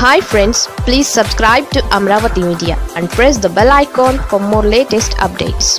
hi friends please subscribe to Amaravati media and press the bell icon for more latest updates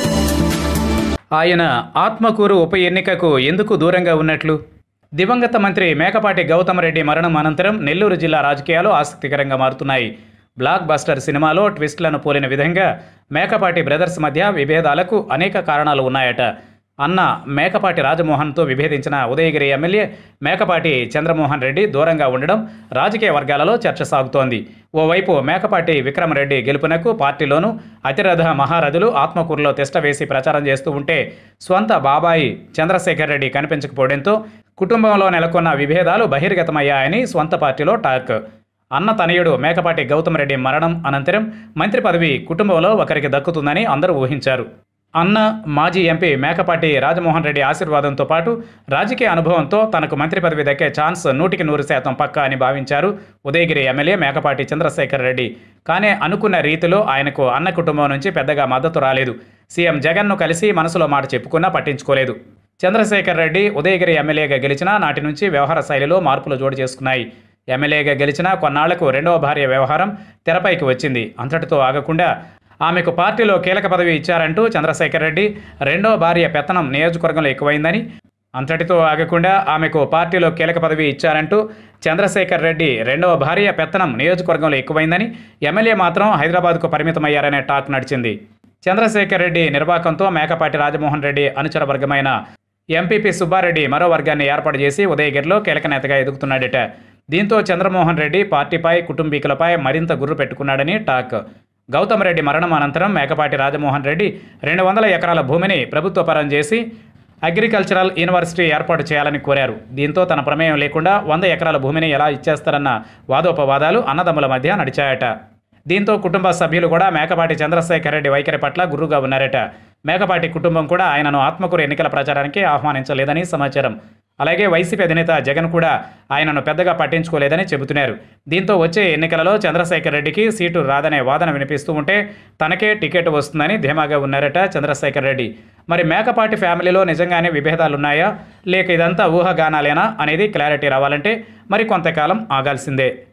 ఆయన ఆత్మకూరు ఉప ఎన్నికకు ఎందుకు దూరంగా ఉన్నట్లు దివంగత మంత్రి మేకపాటి గౌతమ్ రెడ్డి మరణం అనంతరం నెల్లూరు జిల్లా రాజకీయాలు ఆసక్తికరంగా మారుతున్నాయి బ్లాక్ బస్టర్ సినిమాలో ట్విస్ట్లను పోలిన విధంగా మేకపాటి బ్రదర్స్ మధ్య విభేదాలకు అనేక కారణాలు ఉన్నాయట అన్న మేకపాటి రాజమోహన్తో విభేదించిన ఉదయగిరి ఎమ్మెల్యే మేకపాటి చంద్రమోహన్ రెడ్డి దూరంగా ఉండడం రాజకీయ వర్గాలలో చర్చ సాగుతోంది ఓవైపు మేకపాటి విక్రమరెడ్డి గెలుపునకు పార్టీలోనూ అతిరథ మహారథులు ఆత్మకూరులో తిష్ట వేసి ప్రచారం చేస్తూ ఉంటే స్వంత బాబాయి చంద్రశేఖర్ రెడ్డి కనిపించకపోవడంతో కుటుంబంలో నెలకొన్న విభేదాలు బహిర్గతమయ్యాయని స్వంత పార్టీలో టాక్ అన్న తనయుడు మేకపాటి గౌతమ్ రెడ్డి మరణం అనంతరం మంత్రి పదవి కుటుంబంలో ఒకరికి దక్కుతుందని అందరూ ఊహించారు అన్న మాజీ ఎంపీ మేకపాటి రాజమోహన్ రెడ్డి ఆశీర్వాదంతో పాటు రాజకీయ అనుభవంతో తనకు మంత్రి పదవి దక్కే ఛాన్స్ నూటికి నూరు శాతం పక్కా అని భావించారు ఉదయగిరి ఎమ్మెల్యే మేకపాటి చంద్రశేఖర్ రెడ్డి కానీ అనుకున్న రీతిలో ఆయనకు అన్న కుటుంబం నుంచి పెద్దగా మద్దతు రాలేదు సీఎం జగన్ను కలిసి మనసులో మాట చెప్పుకున్నా పట్టించుకోలేదు చంద్రశేఖర్ రెడ్డి ఉదయగిరి ఎమ్మెల్యేగా గెలిచినా నాటి నుంచి వ్యవహార శైలిలో మార్పులు జోడు చేసుకున్నాయి ఎమ్మెల్యేగా గెలిచిన కొన్నాళ్లకు రెండవ భార్య వ్యవహారం తెరపైకి వచ్చింది అంతటితో ఆగకుండా ఆమెకు పార్టీలో కీలక పదవి ఇచ్చారంటూ చంద్రశేఖర్ రెడ్డి రెండవ భార్య పెత్తనం నియోజకవర్గంలో ఎక్కువైందని అంతటితో ఆగకుండా ఆమెకు పార్టీలో కీలక పదవి ఇచ్చారంటూ చంద్రశేఖర్ రెడ్డి రెండవ భార్య పెత్తనం నియోజకవర్గంలో ఎక్కువైందని ఎమ్మెల్యే మాత్రం హైదరాబాద్కు పరిమితమయ్యారనే టాక్ నడిచింది చంద్రశేఖర్ రెడ్డి నిర్వాకంతో మేకపాటి రాజమోహన్ రెడ్డి అనుచర వర్గమైన ఎంపీపీ సుబ్బారెడ్డి మరో వర్గాన్ని ఏర్పాటు చేసి ఉదయగిరిలో కీలక నేతగా ఎదుగుతున్నాడట దీంతో చంద్రమోహన్ రెడ్డి పార్టీపై కుటుంబీకులపై మరింత గుర్రు పెట్టుకున్నాడని టాక్ గౌతమ్ రెడ్డి మరణం అనంతరం మేకపాటి రాజమోహన్ రెడ్డి రెండు వందల ఎకరాల భూమిని ప్రభుత్వ పరం చేసి అగ్రికల్చరల్ యూనివర్సిటీ ఏర్పాటు చేయాలని కోరారు దీంతో తన ప్రమేయం లేకుండా వంద ఎకరాల భూమిని ఎలా ఇచ్చేస్తారన్న వాదోపవాదాలు అన్నదమ్ముల మధ్య నడిచాయట దీంతో కుటుంబ సభ్యులు కూడా మేకపాటి చంద్రశేఖర్ రెడ్డి వైఖరి పట్ల గుర్రుగా ఉన్నారట మేకపాటి కుటుంబం కూడా ఆయనను ఆత్మకూరు ఎన్నికల ప్రచారానికి ఆహ్వానించలేదని సమాచారం అలాగే వైసీపీ అధినేత జగన్ కూడా ఆయనను పెద్దగా పట్టించుకోలేదని చెబుతున్నారు దీంతో వచ్చే ఎన్నికలలో చంద్రశేఖర్ రెడ్డికి సీటు రాదనే వాదన వినిపిస్తూ ఉంటే తనకే టికెట్ వస్తుందని ధీమాగా ఉన్నారట చంద్రశేఖర్ రెడ్డి మరి మేకపాటి ఫ్యామిలీలో నిజంగానే విభేదాలున్నాయా లేక ఇదంతా ఊహాగానాలేనా అనేది క్లారిటీ రావాలంటే మరి కొంతకాలం ఆగాల్సిందే